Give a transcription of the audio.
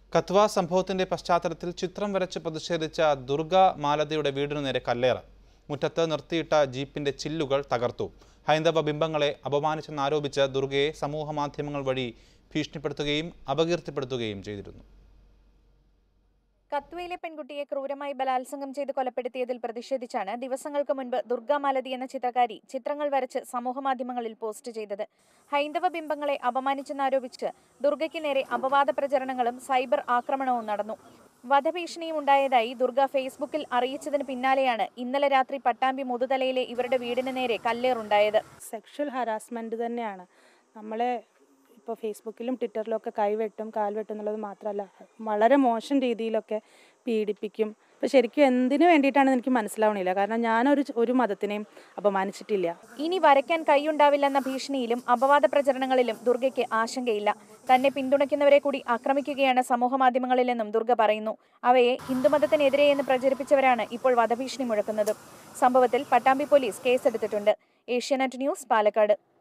കത്വ സംഭവത്തിന്റെ പശ്ചാത്തലത്തിൽ ചിത്രം വരച്ച് പ്രതിഷേധിച്ച ദുർഗ മാലതിയുടെ വീടിനു നേരെ കല്ലേറ് മുറ്റത്ത് നിർത്തിയിട്ട ജീപ്പിന്റെ ചില്ലുകൾ തകർത്തു ഹൈന്ദവ ബിംബങ്ങളെ അപമാനിച്ചെന്നാരോപിച്ച് ദുർഗയെ സമൂഹമാധ്യമങ്ങൾ വഴി ഭീഷണിപ്പെടുത്തുകയും അപകീർത്തിപ്പെടുത്തുകയും ചെയ്തിരുന്നു കത്വയിലെ പെൺകുട്ടിയെ ക്രൂരമായി ബലാത്സംഗം ചെയ്ത് കൊലപ്പെടുത്തിയതിൽ പ്രതിഷേധിച്ചാണ് ദിവസങ്ങൾക്ക് മുൻപ് ദുർഗാമാലതി എന്ന ചിത്രകാരി ചിത്രങ്ങൾ വരച്ച് സമൂഹമാധ്യമങ്ങളിൽ പോസ്റ്റ് ചെയ്തത് ഹൈന്ദവ ബിംബങ്ങളെ അപമാനിച്ചെന്നാരോപിച്ച് ദുർഗയ്ക്ക് നേരെ അപവാദ പ്രചരണങ്ങളും സൈബർ ആക്രമണവും നടന്നു വധഭീഷണിയും ഉണ്ടായതായി ദുർഗ ഫേസ്ബുക്കിൽ അറിയിച്ചതിന് പിന്നാലെയാണ് ഇന്നലെ രാത്രി പട്ടാമ്പി മുതുതലയിലെ ഇവരുടെ വീടിന് നേരെ കല്ലേറുണ്ടായത് സെക്ഷൽ ഹറാസ്മെൻറ്റ് തന്നെയാണ് നമ്മളെ ഇപ്പോൾ ഫേസ്ബുക്കിലും ട്വിറ്ററിലൊക്കെ കൈവെട്ടും കാൽവെട്ടും എന്നുള്ളത് മാത്രമല്ല വളരെ മോശം രീതിയിലൊക്കെ പീഡിപ്പിക്കും അപ്പോൾ ശരിക്കും എന്തിനു വേണ്ടിയിട്ടാണെന്ന് എനിക്ക് മനസ്സിലാവണില്ല കാരണം ഞാനൊരു ഒരു മതത്തിനെയും അപമാനിച്ചിട്ടില്ല ഇനി വരയ്ക്കാൻ കൈയുണ്ടാവില്ലെന്ന ഭീഷണിയിലും അപവാദ പ്രചരണങ്ങളിലും ദുർഗയ്ക്ക് ആശങ്കയില്ല തന്നെ പിന്തുണയ്ക്കുന്നവരെ കൂടി ആക്രമിക്കുകയാണ് സമൂഹമാധ്യമങ്ങളിലെന്നും ദുർഗ പറയുന്നു അവയെ ഹിന്ദുമതത്തിനെതിരെയെന്ന് പ്രചരിപ്പിച്ചവരാണ് ഇപ്പോൾ വധഭീഷണി മുഴക്കുന്നത് സംഭവത്തിൽ പട്ടാമ്പി പോലീസ് കേസെടുത്തിട്ടുണ്ട് ഏഷ്യാനെറ്റ് ന്യൂസ് പാലക്കാട്